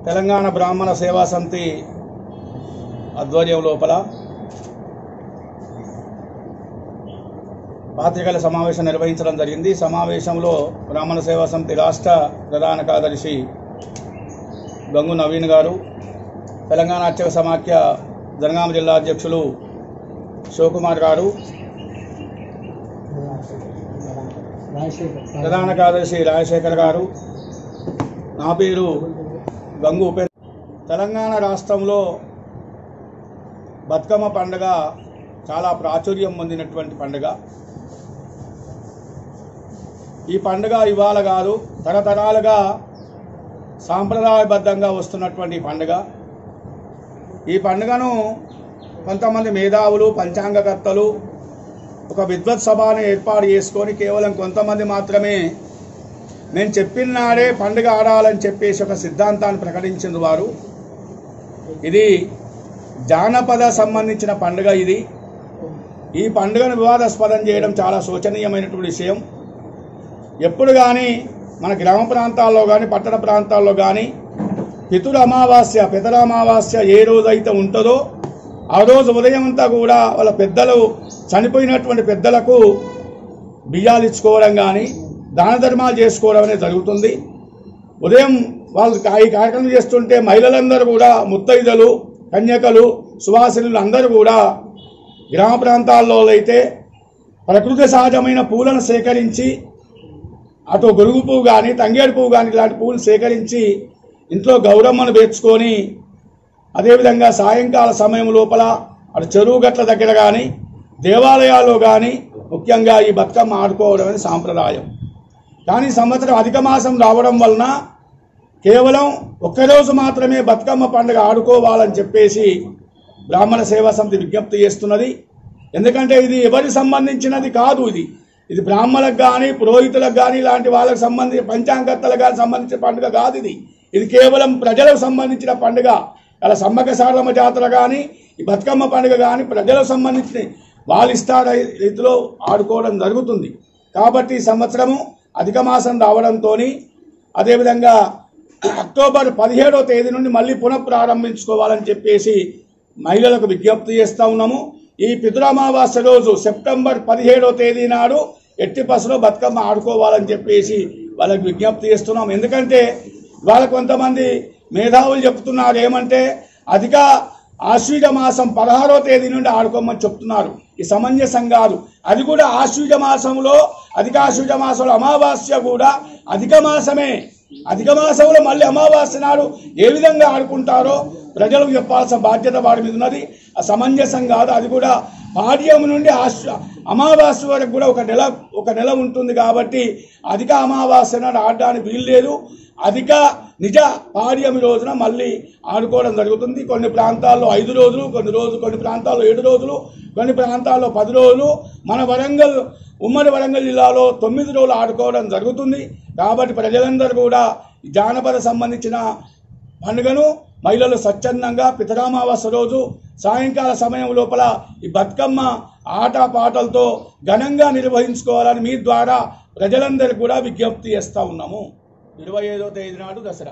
తెలంగాణ బ్రాహ్మణ సేవా సమితి ఆధ్వర్యం లోపల పాత్రికల సమావేశం నిర్వహించడం జరిగింది ఈ సమావేశంలో బ్రాహ్మణ సేవా సమితి రాష్ట్ర ప్రధాన కార్యదర్శి గంగు నవీన్ గారు తెలంగాణ అర్చక సమాఖ్య జనగామ జిల్లా అధ్యక్షులు శివకుమార్ గారు ప్రధాన కార్యదర్శి రాజశేఖర్ గారు నా పేరు గంగు ఉపేంద్ర తెలంగాణ రాష్ట్రంలో బతుకమ్మ పండుగ చాలా ప్రాచుర్యం పొందినటువంటి పండుగ ఈ పండుగ ఇవాళ కాదు తరతరాలుగా సాంప్రదాయబద్ధంగా వస్తున్నటువంటి ఈ పండుగ ఈ పండుగను కొంతమంది మేధావులు పంచాంగకర్తలు ఒక విద్వత్ సభను ఏర్పాటు చేసుకొని కేవలం కొంతమంది మాత్రమే నేను చెప్పిన నాడే పండుగ ఆడాలని చెప్పేసి ఒక సిద్ధాంతాన్ని ప్రకటించింది వారు ఇది జానపద సంబంధించిన పండుగ ఇది ఈ పండుగను వివాదాస్పదం చేయడం చాలా శోచనీయమైనటువంటి విషయం ఎప్పుడు కానీ మన గ్రామ ప్రాంతాల్లో కానీ పట్టణ ప్రాంతాల్లో కానీ పితుల అమావాస్య పితర అమావాస్య ఏ రోజైతే ఉంటుందో ఆ రోజు ఉదయం అంతా కూడా వాళ్ళ పెద్దలు చనిపోయినటువంటి పెద్దలకు బియ్యాలు ఇచ్చుకోవడం కానీ దాన ధర్మాలు చేసుకోవడం అనేది జరుగుతుంది ఉదయం వాళ్ళు ఈ కార్యక్రమం చేస్తుంటే మహిళలందరూ కూడా ముత్తైదలు కన్యకలు సువాసినులు అందరూ కూడా గ్రామ ప్రాంతాల్లో అయితే ప్రకృతి సహజమైన పూలను సేకరించి అటు గొడుగు పువ్వు కానీ తంగేడు పువ్వు కానీ ఇలాంటి పువ్వులు సేకరించి ఇంట్లో గౌరమ్మను పేర్చుకొని అదేవిధంగా సాయంకాల సమయం లోపల అటు చెరువు గట్ల దగ్గర కానీ దేవాలయాల్లో కానీ ముఖ్యంగా ఈ బతుకమ్మ ఆడుకోవడం అనేది సాంప్రదాయం కానీ ఈ సంవత్సరం అధిక మాసం రావడం వలన కేవలం ఒక్కరోజు మాత్రమే బతుకమ్మ పండుగ ఆడుకోవాలని చెప్పేసి బ్రాహ్మణ సేవా సమితి విజ్ఞప్తి చేస్తున్నది ఎందుకంటే ఇది ఎవరికి సంబంధించినది కాదు ఇది ఇది బ్రాహ్మణులకు కానీ పురోహితులకు కానీ ఇలాంటి వాళ్ళకి సంబంధించి పంచాంగత్తలకు కానీ సంబంధించిన పండుగ కాదు ఇది ఇది కేవలం ప్రజలకు సంబంధించిన పండుగ అలా సమ్మక సారలమ్మ జాతర కానీ ఈ బతుకమ్మ పండుగ కానీ ప్రజలకు సంబంధించిన వాళ్ళు ఇష్ట రీతిలో ఆడుకోవడం జరుగుతుంది కాబట్టి ఈ సంవత్సరము అధిక మాసం రావడంతో అదేవిధంగా అక్టోబర్ పదిహేడవ తేదీ నుండి మళ్ళీ పునఃప్రారంభించుకోవాలని చెప్పేసి మహిళలకు విజ్ఞప్తి చేస్తా ఉన్నాము ఈ పితురామావాస్య రోజు సెప్టెంబర్ పదిహేడవ తేదీ నాడు ఎట్టి బస్సులో బతుకమ్మ ఆడుకోవాలని చెప్పేసి వాళ్ళకి విజ్ఞప్తి చేస్తున్నాం ఎందుకంటే వాళ్ళ కొంతమంది మేధావులు చెప్తున్నారు ఏమంటే అధిక ఆశ్వీజ మాసం పదహారో తేదీ నుండి ఆడుకోమని చెప్తున్నారు ఈ సమంజసం కాదు అది కూడా ఆశ్వీజ మాసంలో అధిక ఆశ్వీజ మాసంలో అమావాస్య కూడా అధిక మాసమే అధిక మాసంలో మళ్ళీ అమావాస్య నాడు ఏ విధంగా ఆడుకుంటారో ప్రజలకు చెప్పాల్సిన బాధ్యత వాడి మీద ఉన్నది ఆ సమంజసం కాదు అది కూడా పాడ్యం నుండి ఆశ్వ అమావాస్య వరకు కూడా ఒక నెల ఒక నెల ఉంటుంది కాబట్టి అధిక అమావాస్య నాడు ఆడడానికి వీలు లేదు అధిక నిజ పాడ్యమి రోజున మళ్ళీ ఆడుకోవడం జరుగుతుంది కొన్ని ప్రాంతాల్లో ఐదు రోజులు కొన్ని రోజులు కొన్ని ప్రాంతాల్లో ఏడు రోజులు కొన్ని ప్రాంతాల్లో పది రోజులు మన వరంగల్ ఉమ్మడి వరంగల్ జిల్లాలో తొమ్మిది రోజులు ఆడుకోవడం జరుగుతుంది కాబట్టి ప్రజలందరూ కూడా ఈ జానపద సంబంధించిన పండుగను మహిళలు స్వచ్ఛందంగా పితరామావాస్య రోజు సాయంకాల సమయం లోపల ఈ బతుకమ్మ ఆట పాటలతో ఘనంగా నిర్వహించుకోవాలని మీ ద్వారా ప్రజలందరికీ కూడా విజ్ఞప్తి చేస్తా ఉన్నాము ఇరవై ఐదో తేదీ నాడు దసరా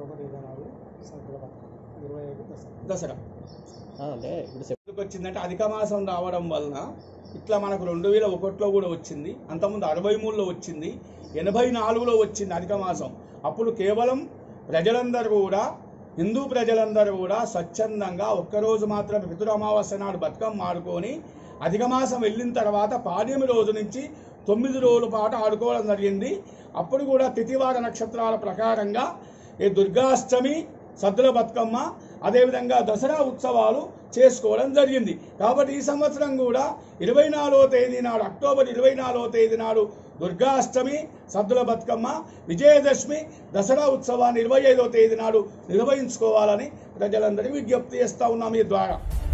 దసరా అంటే ఇప్పుడు సెప్- ఎందుకు వచ్చిందంటే అధిక మాసం రావడం వలన ఇట్లా మనకు రెండు వేల ఒకటిలో కూడా వచ్చింది అంతకుముందు అరవై మూడులో వచ్చింది ఎనభై నాలుగులో వచ్చింది అధిక మాసం అప్పుడు కేవలం ప్రజలందరూ కూడా హిందూ ప్రజలందరూ కూడా స్వచ్ఛందంగా ఒక్కరోజు మాత్రమే పితృ అమావాస్య నాడు బతుకమ్మ ఆడుకొని అధిక మాసం వెళ్ళిన తర్వాత పాడ్యమి రోజు నుంచి తొమ్మిది రోజుల పాటు ఆడుకోవడం జరిగింది అప్పుడు కూడా తిథివార నక్షత్రాల ప్రకారంగా ఈ దుర్గాష్టమి సద్దుల బతుకమ్మ అదేవిధంగా దసరా ఉత్సవాలు చేసుకోవడం జరిగింది కాబట్టి ఈ సంవత్సరం కూడా ఇరవై నాలుగో తేదీ నాడు అక్టోబర్ ఇరవై నాలుగో తేదీ నాడు దుర్గాష్టమి సద్దుల బతుకమ్మ విజయదశమి దసరా ఉత్సవాన్ని ఇరవై ఐదో తేదీ నాడు నిర్వహించుకోవాలని ప్రజలందరికీ విజ్ఞప్తి చేస్తా ఉన్నాం ఈ ద్వారా